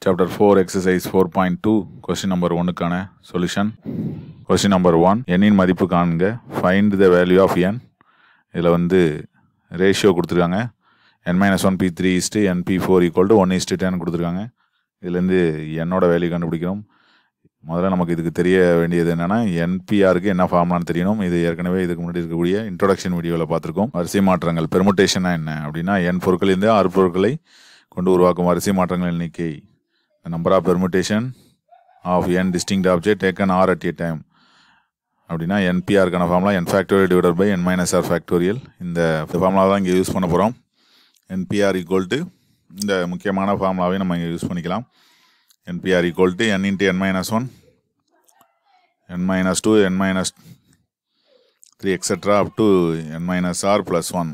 chapter four exercise four point two question number ஒன்னுக்கான solution question number one எண்ணின் மதிப்பு காண்க find the value of n இதில் வந்து ரேஷியோ கொடுத்துருக்காங்க n minus one p three is to n p four equal to one is to ten கொடுத்துருக்காங்க இதுலேருந்து என்னோட வேல்யூ கண்டுபிடிக்கணும் முதல்ல நமக்கு இதுக்கு தெரிய வேண்டியது என்னென்னா என்பிஆருக்கு என்ன ஃபார்ம்லான்னு தெரியணும் இது ஏற்கனவே இதுக்கு முன்னாடி இருக்கக்கூடிய இன்ட்ரோடக்ஷன் வீடியோவில் பார்த்துருக்கோம் வரிசை மாற்றங்கள் பெர்முட்டேஷனா என்ன அப்படின்னா என் பொருட்களிலிருந்து ஆறு பொருட்களை கொண்டு உருவாக்கும் வரிசை மாற்றங்கள் எண்ணிக்கை number of permutation of n distinct object taken r at a time அப்படின்னா என்பிஆருக்கான formula n factorial divided by n minus r factorial இந்த ஃபார்முலா தான் இங்கே யூஸ் பண்ண போகிறோம் என்பிஆர் ஈக்குவல் டு இந்த முக்கியமான ஃபார்முலாவை நம்ம இங்கே யூஸ் பண்ணிக்கலாம் n p r equal to n into n minus one n minus two n minus three etcetera up to n minus r plus one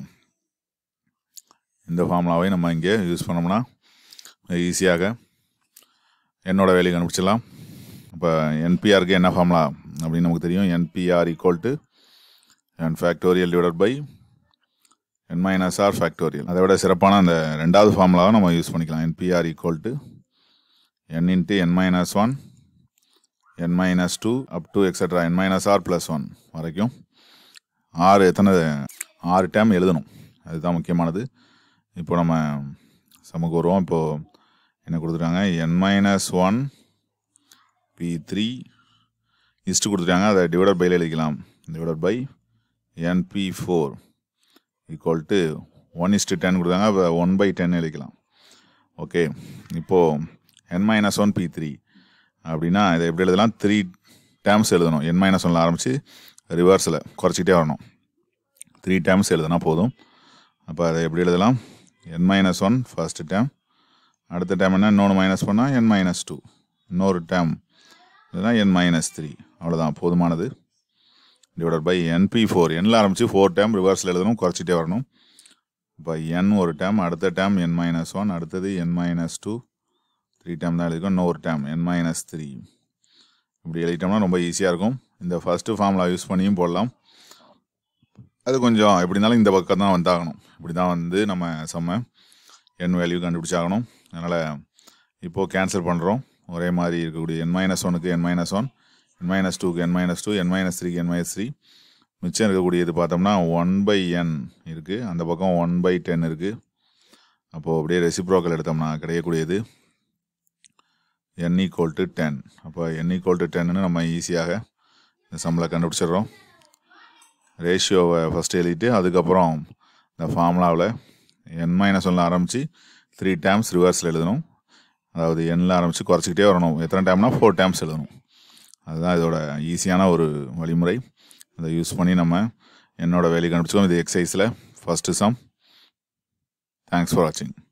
இந்த ஃபார்முலாவை நம்ம இங்கே யூஸ் பண்ணோம்னா ஈஸியாக என்னோட வேலையை கண்டுபிடிச்சிடலாம் இப்போ என்பிஆருக்கு என்ன ஃபார்முலா அப்படின்னு நமக்கு தெரியும் n p r equal to n factorial divided by n minus r factorial அதை விட சிறப்பான அந்த ரெண்டாவது ஃபார்முலாவை நம்ம யூஸ் பண்ணிக்கலாம் n p r equal to n into n minus one n minus two up to etcetera n minus r plus one வரைக்கும் ஆறு எத்தனை ஆறு டேம் எழுதணும் அதுதான் முக்கியமானது இப்போ நம்ம சமக்கு வருவோம் இப்போது என்ன கொடுத்துருக்காங்க n minus one p three is to கொடுத்துருக்காங்க அதை டிவைடட் பையில் எழுதிக்கலாம் divided by n p four equal to one is to ten கொடுத்தாங்க அப்போ ஒன் பை டென் எழுதிக்கலாம் ஓகே இப்போது n minus one p three அப்படின்னா இதை எப்படி எழுதலாம் த்ரீ டேர்ம்ஸ் எழுதணும் என் மைனஸ் ஒன்ல ஆரம்பித்து ரிவர்ஸில் குறைச்சிக்கிட்டே வரணும் த்ரீ டேர்ம்ஸ் எழுதுனா போதும் அப்போ அதை எப்படி எழுதலாம் n minus one first term அடுத்த டேம் என்ன இன்னொன்று மைனஸ் பண்ணால் என் மைனஸ் டூ இன்னொரு டேம் இதுதான் என் மைனஸ் த்ரீ அவ்வளோதான் போதுமானது டிவைடட் பை என்பி ஃபோர் எண்ணில் ஆரம்பித்து ஃபோர் டேம் ரிவர்ஸில் எழுதணும் குறைச்சிட்டே வரணும் இப்போ என் ஒரு டேம் அடுத்த டேம் என் மைனஸ் ஒன் அடுத்தது n minus two three term தான் எழுதிக்கும் இன்னொரு டேம் என் மைனஸ் த்ரீ இப்படி எழுதிட்டோம்னா ரொம்ப ஈஸியாக இருக்கும் இந்த ஃபஸ்ட்டு ஃபார்முலா யூஸ் பண்ணியும் போடலாம் அது கொஞ்சம் எப்படி இருந்தாலும் இந்த பக்கம் தான் வந்தாகணும் இப்படி தான் வந்து நம்ம செம்ம என் வேல்யூ கண்டுபிடிச்சாகணும் அதனால் இப்போது கேன்சல் பண்ணுறோம் ஒரே மாதிரி இருக்கக்கூடிய என் மைனஸ் ஒனுக்கு n minus one n minus டூக்கு n minus two n minus த்ரீக்கு என் மைனஸ் த்ரீ மிச்சம் இருக்கக்கூடியது பார்த்தோம்னா ஒன் பை என் இருக்குது அந்த பக்கம் ஒன் பை டென் இருக்குது அப்போது அப்படியே ரெசிப்ரோக்கல் எடுத்தோம்னா கிடைக்கக்கூடியது என் ஈக்குவல் டு டென் அப்போ என் ஈக்குவல் டு டென்னு நம்ம ஈஸியாக இந்த சம்பளம் கண்டுபிடிச்சிடுறோம் ரேஷியோவை ஃபஸ்ட்டு எழுதிட்டு அதுக்கப்புறம் இந்த ஃபார்முலாவில் என் மைனஸ் ஒன்ல ஆரம்பித்து த்ரீ டேம்ஸ் ரிவர்ஸில் எழுதணும் அதாவது எண்ணில் ஆரம்பித்து குறைச்சிக்கிட்டே வரணும் எத்தனை டேம்னா ஃபோர் டேம்ஸ் எழுதணும் அதுதான் இதோட ஈஸியான ஒரு வழிமுறை அதை யூஸ் பண்ணி நம்ம என்னோட வேலையை கண்டுபிடிச்சோம் இது எக்ஸசைஸில் ஃபஸ்ட்டு சம் தேங்க்ஸ் ஃபார் வாட்சிங்